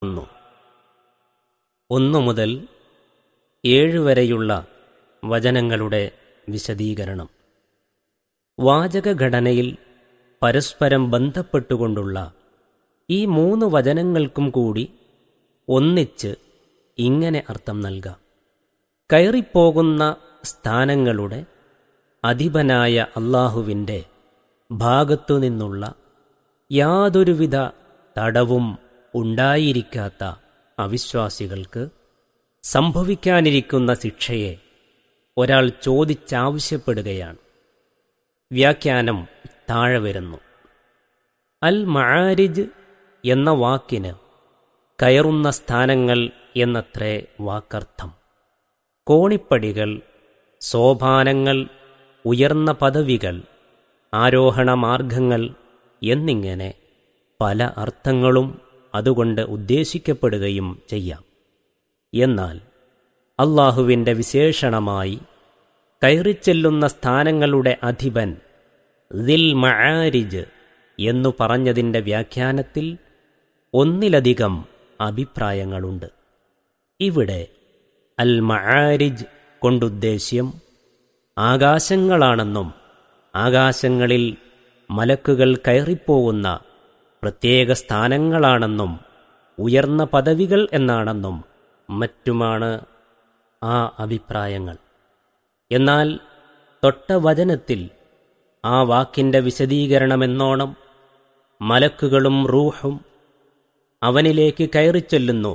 ഒന്ന് ഒന്നു മുതൽ ഏഴ് വരെയുള്ള വചനങ്ങളുടെ വിശദീകരണം വാചകഘടനയിൽ പരസ്പരം ബന്ധപ്പെട്ടുകൊണ്ടുള്ള ഈ മൂന്ന് വചനങ്ങൾക്കും കൂടി ഒന്നിച്ച് ഇങ്ങനെ അർത്ഥം നൽകാം കയറിപ്പോകുന്ന സ്ഥാനങ്ങളുടെ അധിപനായ അള്ളാഹുവിൻ്റെ ഭാഗത്തുനിന്നുള്ള യാതൊരുവിധ തടവും ഉണ്ടായിരിക്കാത്ത അവിശ്വാസികൾക്ക് സംഭവിക്കാനിരിക്കുന്ന ശിക്ഷയെ ഒരാൾ ചോദിച്ചാവശ്യപ്പെടുകയാണ് വ്യാഖ്യാനം താഴെ വരുന്നു അൽ മആരിജ് എന്ന വാക്കിന് കയറുന്ന സ്ഥാനങ്ങൾ എന്നത്രേ വാക്കർത്ഥം കോണിപ്പടികൾ സോപാനങ്ങൾ ഉയർന്ന പദവികൾ ആരോഹണമാർഗങ്ങൾ എന്നിങ്ങനെ പല അർത്ഥങ്ങളും അതുകൊണ്ട് ഉദ്ദേശിക്കപ്പെടുകയും ചെയ്യാം എന്നാൽ അള്ളാഹുവിൻ്റെ വിശേഷണമായി കയറിച്ചെല്ലുന്ന സ്ഥാനങ്ങളുടെ അധിപൻ ദിൽ മആരിജ് എന്നു പറഞ്ഞതിൻ്റെ വ്യാഖ്യാനത്തിൽ ഒന്നിലധികം അഭിപ്രായങ്ങളുണ്ട് ഇവിടെ അൽ മആരിജ് കൊണ്ടുദ്ദേശ്യം ആകാശങ്ങളാണെന്നും ആകാശങ്ങളിൽ മലക്കുകൾ കയറിപ്പോകുന്ന പ്രത്യേക സ്ഥാനങ്ങളാണെന്നും ഉയർന്ന പദവികൾ എന്നാണെന്നും മറ്റുമാണ് ആ അഭിപ്രായങ്ങൾ എന്നാൽ തൊട്ട വചനത്തിൽ ആ വാക്കിൻ്റെ വിശദീകരണമെന്നോണം മലക്കുകളും റൂഹും അവനിലേക്ക് കയറിച്ചൊല്ലുന്നു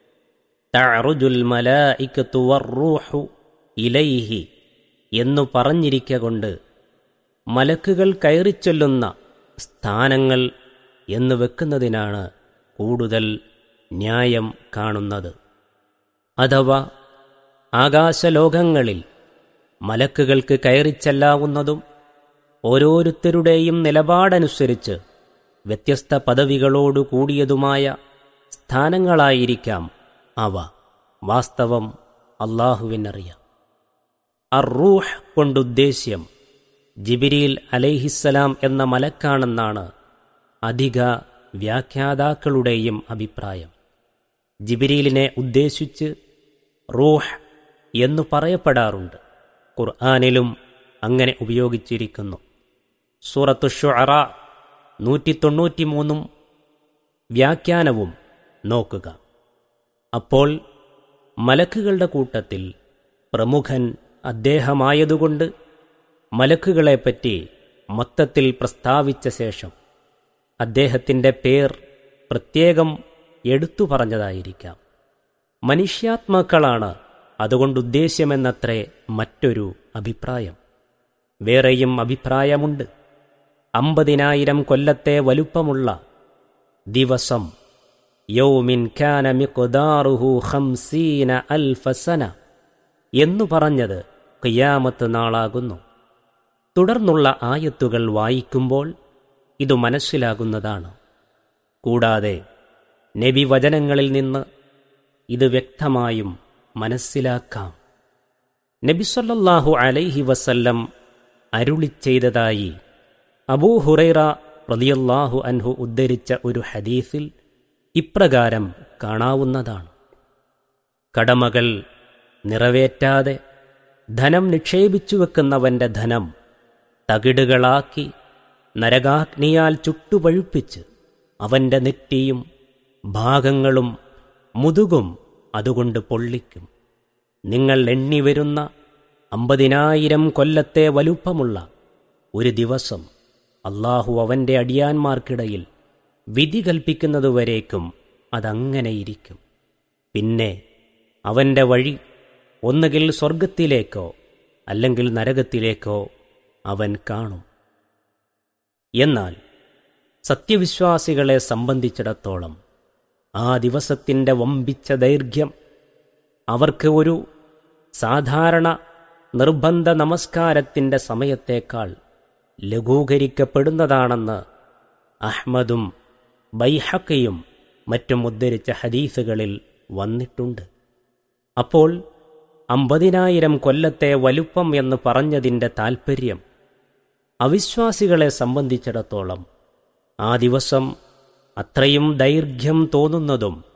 തഅറുജുൽ മലായിക്കത്തു വറൂഹു ഇലൈഹി എന്നു പറഞ്ഞിരിക്ക കൊണ്ട് മലക്കുകൾ കയറിച്ചൊല്ലുന്ന സ്ഥാനങ്ങൾ എന്ന് വെക്കുന്നതിനാണ് കൂടുതൽ ന്യായം കാണുന്നത് അഥവാ ആകാശലോകങ്ങളിൽ മലക്കുകൾക്ക് കയറിച്ചെല്ലാവുന്നതും ഓരോരുത്തരുടെയും നിലപാടനുസരിച്ച് വ്യത്യസ്ത പദവികളോടു കൂടിയതുമായ സ്ഥാനങ്ങളായിരിക്കാം അവ വാസ്തവം അള്ളാഹുവിനറിയാം അറൂഹ് കൊണ്ടുദ്ദേശ്യം ജിബിരിൽ അലൈഹിസ്സലാം എന്ന മലക്കാണെന്നാണ് അധിക വ്യാഖ്യാതാക്കളുടെയും അഭിപ്രായം ജിബിരിലിനെ ഉദ്ദേശിച്ച് റൂഹ് എന്നു പറയപ്പെടാറുണ്ട് ഖുർആാനിലും അങ്ങനെ ഉപയോഗിച്ചിരിക്കുന്നു സൂറത്തു ഷുഅറ നൂറ്റി തൊണ്ണൂറ്റിമൂന്നും വ്യാഖ്യാനവും നോക്കുക അപ്പോൾ മലക്കുകളുടെ കൂട്ടത്തിൽ പ്രമുഖൻ അദ്ദേഹമായതുകൊണ്ട് മലക്കുകളെപ്പറ്റി മൊത്തത്തിൽ പ്രസ്താവിച്ച ശേഷം അദ്ദേഹത്തിൻ്റെ പേർ പ്രത്യേകം എടുത്തു പറഞ്ഞതായിരിക്കാം മനുഷ്യാത്മാക്കളാണ് അതുകൊണ്ടുദ്ദേശ്യമെന്നത്രേ മറ്റൊരു അഭിപ്രായം വേറെയും അഭിപ്രായമുണ്ട് അമ്പതിനായിരം കൊല്ലത്തെ വലുപ്പമുള്ള ദിവസം യൗമിൻ ഖാന മിഖ്ദാറുഹു ഖംസീന അൽഫസന എന്നു പറഞ്ഞത് ഖിയാമത്ത് നാളാകുന്നു തുടർന്നുള്ള ആയത്തുകൾ വായിക്കുമ്പോൾ ഇതു മനസ്സിലാകുന്നതാണ് കൂടാതെ നബി വചനങ്ങളിൽ നിന്ന് ഇത് വ്യക്തമായും മനസ്സിലാക്കാം നബിസൊല്ലാഹു അലൈഹി വസല്ലം അരുളി ചെയ്തതായി അബൂ ഹുറൈറ റളിയല്ലാഹു അൻഹു ഉദ്ധരിച്ച ഒരു ഹദീസിൽ ഇപ്രകാരം കാണാവുന്നതാണ് കടമകൾ നിറവേറ്റാതെ ധനം നിക്ഷേപിച്ചു വെക്കുന്നവന്റെ ധനം തകിടുകളാക്കി നരകാഗ്നിയാൽ ചുട്ടുപഴുപ്പിച്ച് അവന്റെ നെറ്റിയും ഭാഗങ്ങളും മുതുകും അതുകൊണ്ട് പൊള്ളിക്കും നിങ്ങൾ എണ്ണിവരുന്ന അമ്പതിനായിരം കൊല്ലത്തെ വലുപ്പമുള്ള ഒരു ദിവസം അള്ളാഹു അവന്റെ അടിയാന്മാർക്കിടയിൽ വിധി കൽപ്പിക്കുന്നതുവരേക്കും അതങ്ങനെയിരിക്കും പിന്നെ അവന്റെ വഴി ഒന്നുകിൽ സ്വർഗത്തിലേക്കോ അല്ലെങ്കിൽ നരകത്തിലേക്കോ അവൻ കാണും എന്നാൽ സത്യവിശ്വാസികളെ സംബന്ധിച്ചിടത്തോളം ആ ദിവസത്തിൻ്റെ വമ്പിച്ച ദൈർഘ്യം അവർക്ക് ഒരു സാധാരണ നിർബന്ധ നമസ്കാരത്തിൻ്റെ സമയത്തേക്കാൾ ലഘൂകരിക്കപ്പെടുന്നതാണെന്ന് അഹ്മദും ബൈഹക്കയും മറ്റും ഉദ്ധരിച്ച ഹദീസുകളിൽ വന്നിട്ടുണ്ട് അപ്പോൾ അമ്പതിനായിരം കൊല്ലത്തെ വലുപ്പം എന്ന് പറഞ്ഞതിൻ്റെ താൽപ്പര്യം അവിശ്വാസികളെ സംബന്ധിച്ചിടത്തോളം ആ ദിവസം അത്രയും ദൈർഘ്യം തോന്നുന്നതും